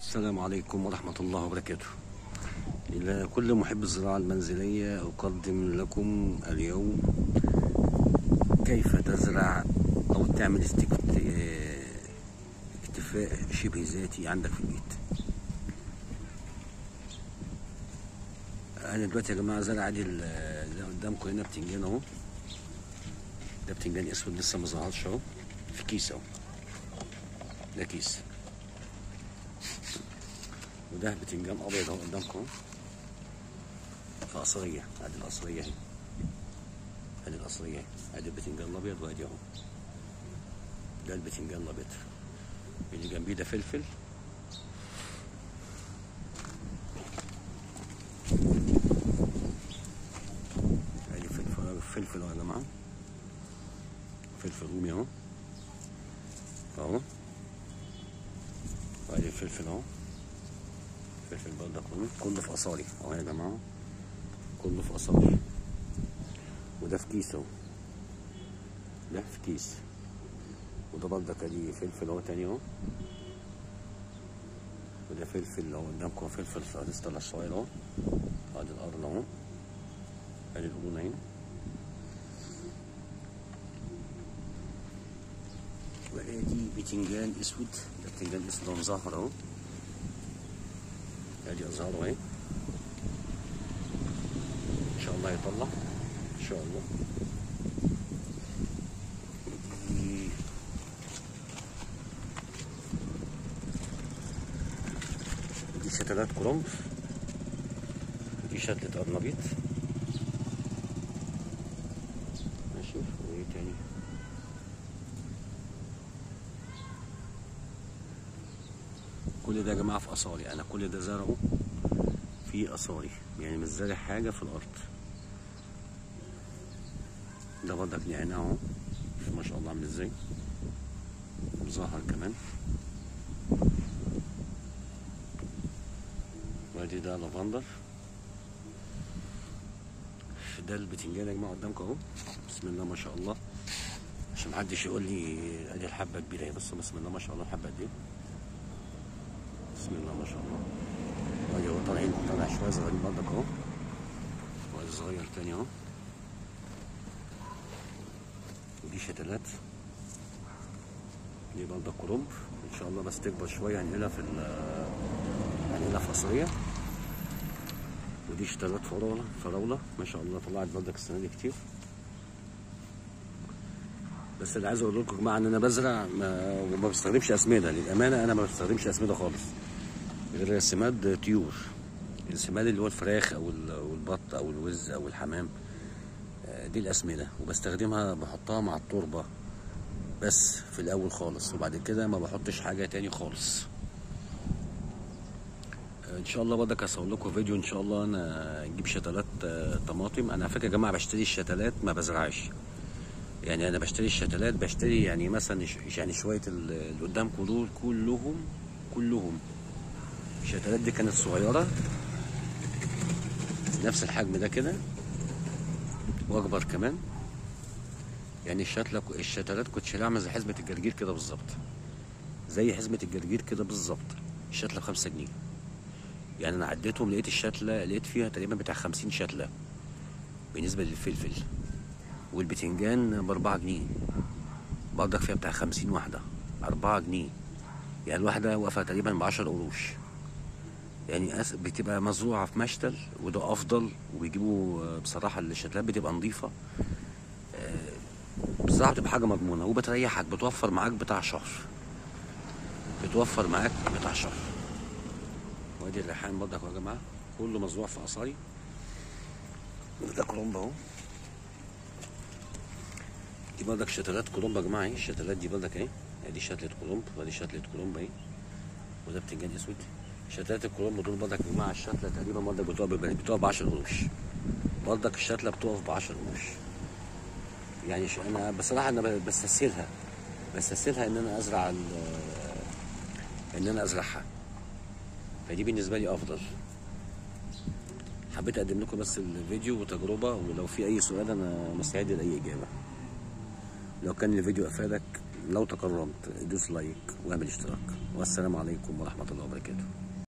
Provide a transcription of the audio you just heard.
السلام عليكم ورحمة الله وبركاته إلى كل محب الزراعة المنزلية أقدم لكم اليوم كيف تزرع أو تعمل استكت- اكتفاء شبه ذاتي عندك في البيت أنا دلوقتي يا جماعة زرع عادي ال- اللي قدامكم هنا بتنجان أهو ده بتنجان أسود لسه ما ظهرش أهو في كيس أهو ده كيس وده بتنجان ابيض اهو قدامكم في قصريه ادي القصريه اهي ادي القصريه اهي ادي البتنجان الابيض وادي اهو ده البتنجان الابيض اللي جنبيه ده فلفل ادي فلفل فلفل اهو يا جماعه فلفل رومي اهو اهو وادي الفلفل اهو فلفل برضه كله كله في قصاري اهو يا جماعه كله في قصاري وده في كيس اهو ده في كيس وده برضه ادي فلفل اهو تاني اهو وده فلفل اهو قدامكم فلفل لسه طلع صغير اهو ادي الارض اهو ادي القرون اهي وادي بتنجان اسود ده بتنجان اسود اهو مظهر اهو ادي ازهاره اهي ان شاء الله يطلع ان شاء الله دي دي شتلات كرنب دي شتلة قرنبيط ماشي وايه تاني كل ده يا جماعه في قصاري انا كل ده زرعه في قصاري يعني مش زارع حاجه في الارض ده برضك نعناع اهو شوف ما شاء الله عامل ازاي ظهر كمان وادي ده لافندر ده البتنجان يا جماعه قدامكم اهو بسم الله ما شاء الله عشان محدش يقول لي ادي الحبه كبيره اهي بصوا بسم الله ما شاء الله الحبه قد ايه بسم الله ما شاء الله ادي هو طالعين طالع شويه صغيرين برضك اهو وادي صغير تاني اهو ودي شتلات دي برضك كرنب ان شاء الله بس تكبر شويه هنقلها في ال- هنقلها في قصريه ودي شتلات فراوله فراوله ما شاء الله طلعت برضك السنه دي كتير بس اللي عايز اقول لكم يا جماعه ان انا بزرع ما وما بستخدمش اسمده للامانه انا ما بستخدمش اسمده خالص غير سماد طيور السماد اللي هو الفراخ او ال- أو البط او الوز او الحمام آه، دي الاسمده وبستخدمها بحطها مع التربه بس في الاول خالص وبعد كده ما بحطش حاجه تاني خالص آه، ان شاء الله برضك هصور لكم فيديو ان شاء الله انا اجيب شتلات آه، طماطم انا على فكره يا جماعه بشتري الشتلات ما بزرعش يعني انا بشتري الشتلات بشتري يعني مثلا ش- يعني شويه ال- اللي قدامكم دول كلهم كلهم الشتلات دي كانت صغيره نفس الحجم ده كده واكبر كمان يعني الشتله الشتلات كنت شاريها عامله زي حزمه الجرجير كده بالظبط زي حزمه الجرجير كده بالظبط الشتله بخمسة جنيه يعني انا عديتهم لقيت الشتله لقيت فيها تقريبا بتاع خمسين شتله بالنسبه للفلفل والبتنجان بأربعة جنيه برضك فيها بتاع خمسين واحدة أربعة جنيه يعني الواحدة واقفة تقريبا بعشر قروش يعني أس- بتبقى مزروعة في مشتل وده أفضل وبيجيبوا آه، بصراحة الشتلات بتبقى نظيفة آه، بصراحة بتبقى حاجة مضمونة وبتريحك بتوفر معاك بتاع شهر بتوفر معاك بتاع شهر وادي الريحان برضك يا جماعة كله مزروع في قصاري ده كرنب اهو دي برضك شتلات كولومب يا جماعه اهي الشتلات دي برضك اهي ادي شتله كولومب وادي شتله كولومب اهي وده بتنجان اسود شتلات الكولومب دول برضك يا جماعه الشتله تقريبا برضك بتقف ب- بتقف ب 10 قروش برضك الشتله بتقف ب 10 قروش يعني ش- انا بصراحه انا ب- بستسهلها بستسهلها ان انا ازرع ال- ان انا ازرعها فدي بالنسبه لي افضل حبيت اقدم لكم بس الفيديو وتجربه ولو في اي سؤال انا مستعد لاي اجابه لو كان الفيديو افادك لو تكرمت دوس لايك واعمل اشتراك والسلام عليكم ورحمه الله وبركاته